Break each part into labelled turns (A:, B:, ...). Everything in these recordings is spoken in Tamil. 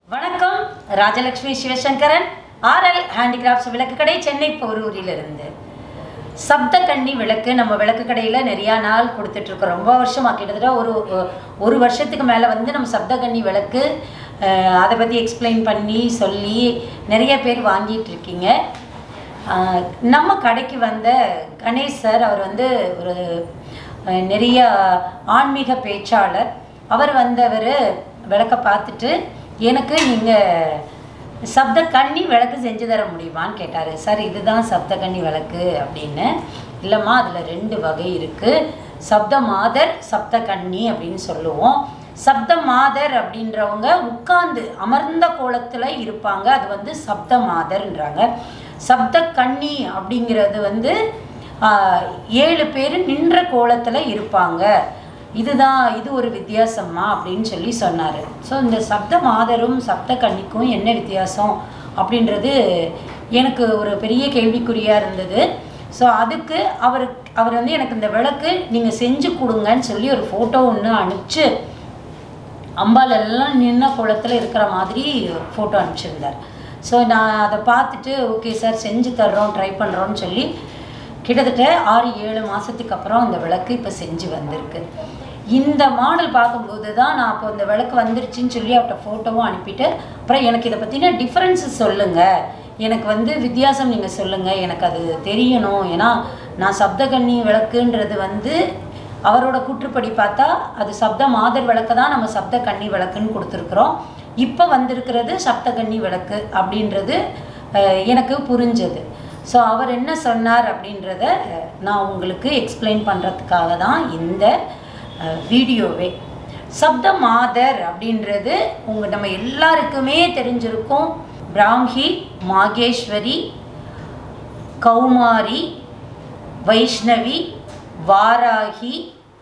A: வணக்கம் ராஜலட்சுமி சிவசங்கரன் ஆர்எல் ஹேண்டிகிராஃப்ட்ஸ் விளக்கு கடை சென்னை போரூரிலிருந்து சப்த கன்னி விளக்கு நம்ம விளக்கு கடையில் நிறையா நாள் கொடுத்துட்ருக்கோம் ரொம்ப வருஷமா கிட்டத்தட்ட ஒரு ஒரு வருஷத்துக்கு மேலே வந்து நம்ம சப்த கன்னி விளக்கு அஹ், அதை பற்றி எக்ஸ்பிளைன் பண்ணி சொல்லி நிறைய பேர் வாங்கிட்டு இருக்கீங்க அஹ், நம்ம கடைக்கு வந்த கணேஷ் சார் அவர் வந்து ஒரு அஹ், நிறைய ஆன்மீக பேச்சாளர் அவர் வந்தவர் விளக்க பார்த்துட்டு எனக்கு நீங்கள் சப்த கன்னி விளக்கு செஞ்சு தர முடியுமான்னு கேட்டார் சார் இதுதான் சப்த கன்னி விளக்கு அப்படின்னு இல்லைம்மா அதில் ரெண்டு வகை இருக்குது சப்த மாதர் சப்த கன்னி அப்படின்னு சொல்லுவோம் சப்த மாதர் அப்படின்றவங்க உட்கார்ந்து அமர்ந்த கோலத்தில் இருப்பாங்க அது வந்து சப்த மாதர்ன்றாங்க சப்த கன்னி அப்படிங்கிறது வந்து ஆஹ், ஏழு பேர் நின்ற கோலத்தில் இருப்பாங்க இதுதான் இது ஒரு வித்தியாசமா அப்படின்னு சொல்லி சொன்னார் ஸோ இந்த சப்த மாதரும் சப்த கன்னிக்கும் என்ன வித்தியாசம் அப்படின்றது எனக்கு ஒரு பெரிய கேள்விக்குறியாக இருந்தது ஸோ அதுக்கு அவர் அவர் வந்து எனக்கு இந்த விளக்கு நீங்கள் செஞ்சு கொடுங்கன்னு சொல்லி ஒரு ஃபோட்டோ ஒன்று அனுப்பிச்சு அம்பாள் எல்லாம் நின்ன குளத்தில் இருக்கிற மாதிரி ஃபோட்டோ அனுப்பிச்சிருந்தார் ஸோ நான் அதை பார்த்துட்டு ஓகே சார் செஞ்சு தர்றோம் ட்ரை பண்ணுறோன்னு சொல்லி கிட்டத்தட்ட ஆறு ஏழு மாதத்துக்கு அப்புறம் அந்த விளக்கு இப்போ செஞ்சு வந்திருக்கு இந்த மாடல் பார்க்கும்போது தான் நான் அப்போ இந்த விளக்கு வந்துருச்சுன்னு சொல்லி அவர்கிட்ட ஃபோட்டோவும் அனுப்பிட்டு அப்புறம் எனக்கு இதை பற்றின டிஃப்ரென்ஸு சொல்லுங்கள் எனக்கு வந்து வித்தியாசம் நீங்கள் சொல்லுங்கள் எனக்கு அது தெரியணும் ஏன்னா நான் சப்தகன்னி விளக்குன்றது வந்து அவரோட கூற்றுப்படி பார்த்தா அது சப்த மாதர் விளக்கு தான் நம்ம சப்த கன்னி விளக்குன்னு கொடுத்துருக்குறோம் இப்போ வந்திருக்கிறது சப்த கன்னி விளக்கு அப்படின்றது அஹ், எனக்கு புரிஞ்சது ஸோ அவர் என்ன சொன்னார் அப்படின்றத அஹ், நான் உங்களுக்கு எக்ஸ்பிளைன் பண்ணுறதுக்காக தான் இந்த அஹ், வீடியோவே சப்த மாதர் அப்படின்றது உங்கள் நம்ம எல்லாருக்குமே தெரிஞ்சிருக்கும் பிராம்ஹி மாகேஸ்வரி கௌமாரி வைஷ்ணவி வாராகி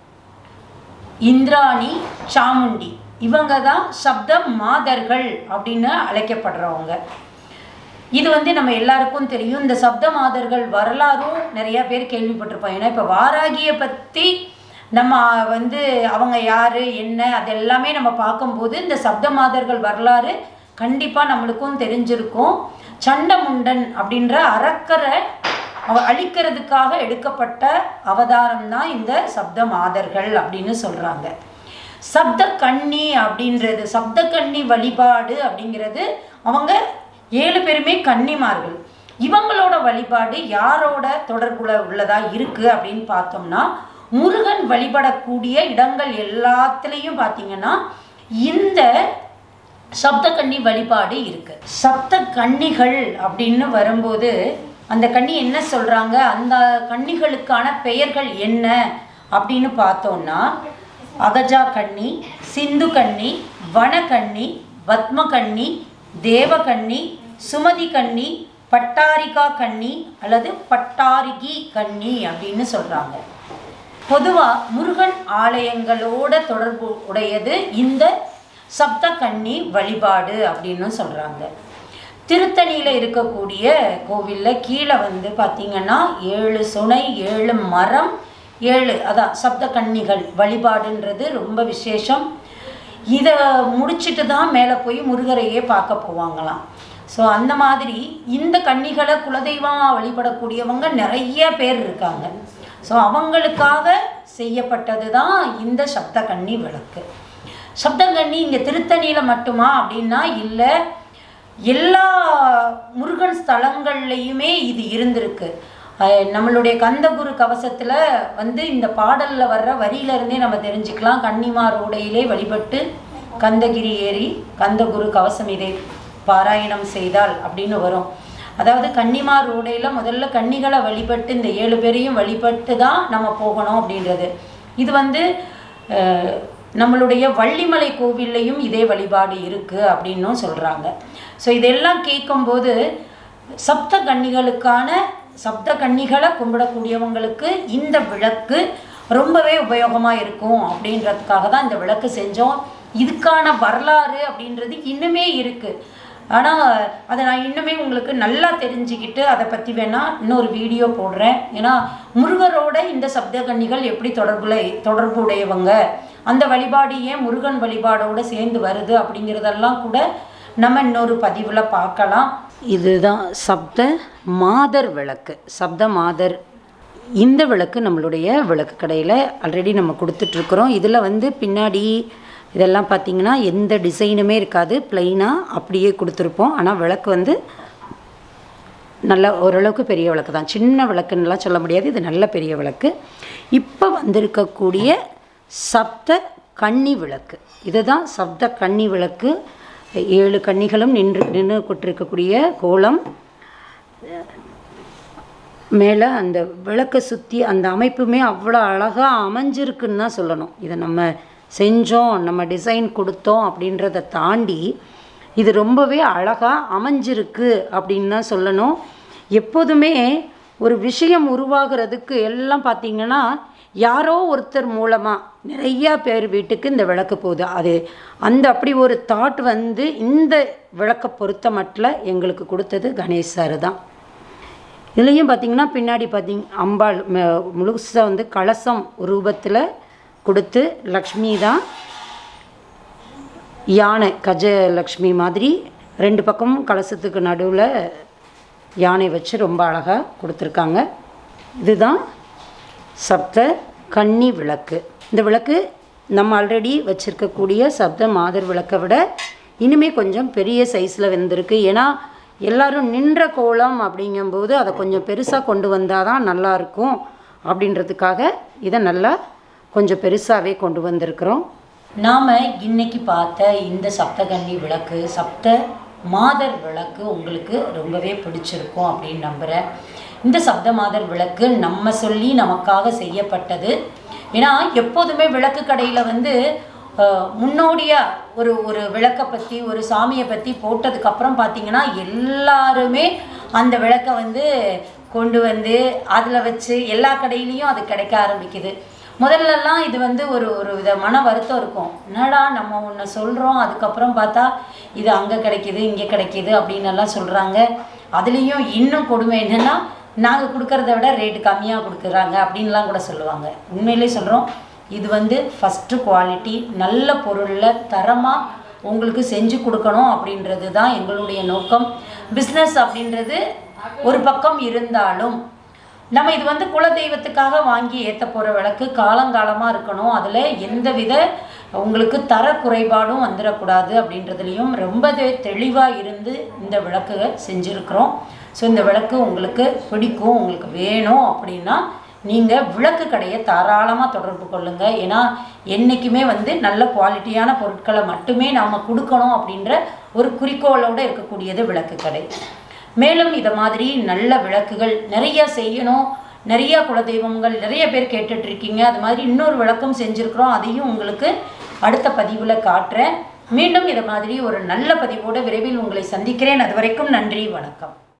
A: இந்திராணி சாமுண்டி இவங்க தான் சப்த மாதர்கள் அப்படின்னு அழைக்கப்படுறவங்க இது வந்து நம்ம எல்லாருக்கும் தெரியும் இந்த சப்த மாதர்கள் வரலாறும் நிறைய பேர் கேள்விப்பட்டிருப்போம் ஏன்னா இப்போ வாராகியை பற்றி நம்ம வந்து அவங்க யார் என்ன அது எல்லாமே நம்ம பார்க்கும்போது இந்த சப்த மாதர்கள் வரலாறு கண்டிப்பாக நம்மளுக்கும் தெரிஞ்சிருக்கும் சண்டமுண்டன் அப்படின்ற அரக்கரை அவ அழிக்கிறதுக்காக எடுக்கப்பட்ட அவதாரம் தான் இந்த சப்த மாதர்கள் அப்படின்னு சொல்கிறாங்க சப்த கன்னி அப்படின்றது சப்த கன்னி வழிபாடு அப்படிங்கிறது அவங்க ஏழு பேருமே கன்னிமார்கள் இவங்களோட வழிபாடு யாரோட தொடர்புல உள்ளதா இருக்கு அப்படின்னு பார்த்தோம்னா முருகன் வழிபடக்கூடிய இடங்கள் எல்லாத்துலேயும் பார்த்தீங்கன்னா இந்த சப்த கன்னி வழிபாடு இருக்கு சப்த கன்னிகள் அப்படின்னு வரும்போது அந்த கன்னி என்ன சொல்றாங்க அந்த கன்னிகளுக்கான பெயர்கள் என்ன அப்படின்னு பார்த்தோம்னா அகஜா கன்னி சிந்து கன்னி வனகன்னி பத்மகன்னி தேவகன்னி சுமதி கன்னி பட்டாரிகா கன்னி அல்லது பட்டாரிகி கன்னி அப்படின்னு சொல்றாங்க பொதுவாக முருகன் ஆலயங்களோட தொடர்பு உடையது இந்த சப்த கன்னி வழிபாடு அப்படின்னு சொல்கிறாங்க திருத்தணியில் இருக்கக்கூடிய கோவிலில் கீழே வந்து பார்த்திங்கன்னா ஏழு சுனை ஏழு மரம் ஏழு அதான் சப்த கன்னிகள் வழிபாடுன்றது ரொம்ப விசேஷம் இதை முடிச்சிட்டு தான் மேலே போய் முருகரையே பார்க்க போவாங்களாம் ஸோ அந்த மாதிரி இந்த கன்னிகளை குலதெய்வமாக வழிபடக்கூடியவங்க நிறைய பேர் இருக்காங்க ஸோ அவங்களுக்காக செய்யப்பட்டது தான் இந்த சப்த கன்னி விளக்கு சப்தங்கன்னி இங்கே திருத்தணியில் மட்டுமா அப்படின்னா இல்லை எல்லா முருகன் ஸ்தலங்கள்லையுமே இது இருந்திருக்கு அஹ் நம்மளுடைய கந்தகுரு கவசத்தில் வந்து இந்த பாடலில் வர்ற வரியிலிருந்தே நம்ம தெரிஞ்சுக்கலாம் கன்னிமார் உடையிலே வழிபட்டு கந்தகிரி ஏறி கந்தகுரு கவசம் இதை பாராயணம் செய்தால் அப்படின்னு வரும் அதாவது கன்னிமார் உடையில் முதல்ல கன்னிகளை வழிபட்டு இந்த ஏழு பேரையும் வழிபட்டு தான் நம்ம போகணும் அப்படின்றது இது வந்து அஹ், நம்மளுடைய வள்ளிமலை கோவில்லையும் இதே வழிபாடு இருக்குது அப்படின்னும் சொல்கிறாங்க ஸோ இதெல்லாம் கேட்கும்போது சப்த கன்னிகளுக்கான சப்த கன்னிகளை கும்பிடக்கூடியவங்களுக்கு இந்த விளக்கு ரொம்பவே உபயோகமாக இருக்கும் அப்படின்றதுக்காக தான் இந்த விளக்கு செஞ்சோம் இதுக்கான வரலாறு அப்படின்றது இன்னுமே இருக்குது ஆனால் அதை நான் இன்னுமே உங்களுக்கு நல்லா தெரிஞ்சுக்கிட்டு அதை பற்றி வேணால் இன்னொரு வீடியோ போடுறேன் ஏன்னா முருகரோட இந்த சப்த கன்னிகள் எப்படி தொடர்புல தொடர்புடையவங்க அந்த வழிபாடு ஏன் முருகன் வழிபாடோட சேர்ந்து வருது அப்படிங்கிறதெல்லாம் கூட நம்ம இன்னொரு பதிவில் பார்க்கலாம் இதுதான் சப்த மாதர் விளக்கு சப்த மாதர் இந்த விளக்கு நம்மளுடைய விளக்கு கடையில் ஆல்ரெடி நம்ம கொடுத்துட்ருக்குறோம் இதில் வந்து பின்னாடி இதெல்லாம் பார்த்திங்கன்னா எந்த டிசைனுமே இருக்காது ப்ளைனாக அப்படியே கொடுத்துருப்போம் ஆனால் விளக்கு வந்து நல்ல ஓரளவுக்கு பெரிய விளக்கு தான் சின்ன விளக்குன்னெலாம் சொல்ல முடியாது இது நல்ல பெரிய விளக்கு இப்போ வந்திருக்கக்கூடிய சப்த கன்னி விளக்கு இதுதான் சப்த கன்னி விளக்கு ஏழு கன்னிகளும் நின்று நின்று கொண்டிருக்கக்கூடிய கோலம் மேலே அந்த விளக்கை சுற்றி அந்த அமைப்புமே அவ்வளோ அழகாக அமைஞ்சிருக்குன்னு தான் சொல்லணும் இதை நம்ம செஞ்சோம் நம்ம டிசைன் கொடுத்தோம் அப்படின்றத தாண்டி இது ரொம்பவே அழகாக அமைஞ்சிருக்கு அப்படின்னு தான் சொல்லணும் எப்போதுமே ஒரு விஷயம் உருவாகிறதுக்கு எல்லாம் பார்த்திங்கன்னா யாரோ ஒருத்தர் மூலமாக நிறையா பேர் வீட்டுக்கு இந்த விளக்கு போகுது அது அந்த அப்படி ஒரு தாட் வந்து இந்த விளக்கை பொறுத்த மட்டும் எங்களுக்கு கொடுத்தது கணேஷ் சார் தான் இதுலேயும் பார்த்திங்கன்னா பின்னாடி பார்த்திங்க அம்பாள் முழுசாக வந்து கலசம் ரூபத்தில் கொடுத்து லக்ஷ்மி தான் யானை கஜலக்ஷ்மி மாதிரி ரெண்டு பக்கமும் கலசத்துக்கு நடுவில் யானை வச்சு ரொம்ப அழகாக கொடுத்துருக்காங்க இதுதான் சப்த கன்னி விளக்கு இந்த விளக்கு நம்ம ஆல்ரெடி வச்சுருக்கக்கூடிய சப்த மாதர் விளக்கை விட இனிமே கொஞ்சம் பெரிய சைஸில் வந்திருக்கு ஏன்னா எல்லாரும் நின்ற கோலம் அப்படிங்கும்போது அதை கொஞ்சம் பெருசாக கொண்டு வந்தால் தான் நல்லாயிருக்கும் அப்படின்றதுக்காக இதை நல்லா கொஞ்சம் பெருசாகவே கொண்டு வந்திருக்கிறோம் நாம் இன்னைக்கு பார்த்த இந்த சப்தகன்னி விளக்கு சப்த மாதர் விளக்கு உங்களுக்கு ரொம்பவே பிடிச்சிருக்கும் அப்படின்னு நம்புகிறேன் இந்த சப்த மாதர் விளக்கு நம்ம சொல்லி நமக்காக செய்யப்பட்டது ஏன்னா எப்போதுமே விளக்கு கடையில் வந்து முன்னோடியாக ஒரு ஒரு விளக்கை பற்றி ஒரு சாமியை பற்றி போட்டதுக்கப்புறம் பார்த்தீங்கன்னா எல்லாருமே அந்த விளக்கை வந்து கொண்டு வந்து அதில் வச்சு எல்லா கடையிலையும் அது கிடைக்க ஆரம்பிக்குது முதல்லலாம் இது வந்து ஒரு ஒரு வித மன வருத்தம் இருக்கும் என்னடா நம்ம ஒன்று சொல்கிறோம் அதுக்கப்புறம் பார்த்தா இது அங்கே கிடைக்கிது இங்கே கிடைக்கிது அப்படின்னு எல்லாம் சொல்கிறாங்க அதுலேயும் இன்னும் கொடுமை என்னென்னா நாங்கள் கொடுக்கறத விட ரேட்டு கம்மியாக கொடுக்குறாங்க அப்படின்லாம் கூட சொல்லுவாங்க உண்மையிலே சொல்கிறோம் இது வந்து ஃபஸ்ட்டு குவாலிட்டி நல்ல பொருளில் தரமாக உங்களுக்கு செஞ்சு கொடுக்கணும் அப்படின்றது தான் எங்களுடைய நோக்கம் பிஸ்னஸ் அப்படின்றது ஒரு பக்கம் இருந்தாலும் நம்ம இது வந்து குலதெய்வத்துக்காக வாங்கி ஏற்ற போகிற விளக்கு காலங்காலமாக இருக்கணும் அதில் எந்த வித உங்களுக்கு தர குறைபாடும் வந்துடக்கூடாது அப்படின்றதுலையும் ரொம்ப தெளிவாக இருந்து இந்த விளக்குகளை செஞ்சுருக்குறோம் ஸோ இந்த விளக்கு உங்களுக்கு பிடிக்கும் உங்களுக்கு வேணும் அப்படின்னா நீங்கள் விளக்கு கடையை தாராளமாக தொடர்பு கொள்ளுங்கள் ஏன்னா என்றைக்குமே வந்து நல்ல குவாலிட்டியான பொருட்களை மட்டுமே நாம் கொடுக்கணும் அப்படின்ற ஒரு குறிக்கோளோடு இருக்கக்கூடியது விளக்கு கடை மேலும் இதை மாதிரி நல்ல விளக்குகள் நிறைய செய்யணும் நிறைய குலதெய்வங்கள் நிறைய பேர் கேட்டுட்ருக்கீங்க அது மாதிரி இன்னொரு விளக்கம் செஞ்சுருக்குறோம் அதையும் உங்களுக்கு அடுத்த பதிவில் காட்டுறேன் மீண்டும் இதை மாதிரி ஒரு நல்ல பதிவோடு விரைவில் உங்களை சந்திக்கிறேன் அது வரைக்கும் நன்றி வணக்கம்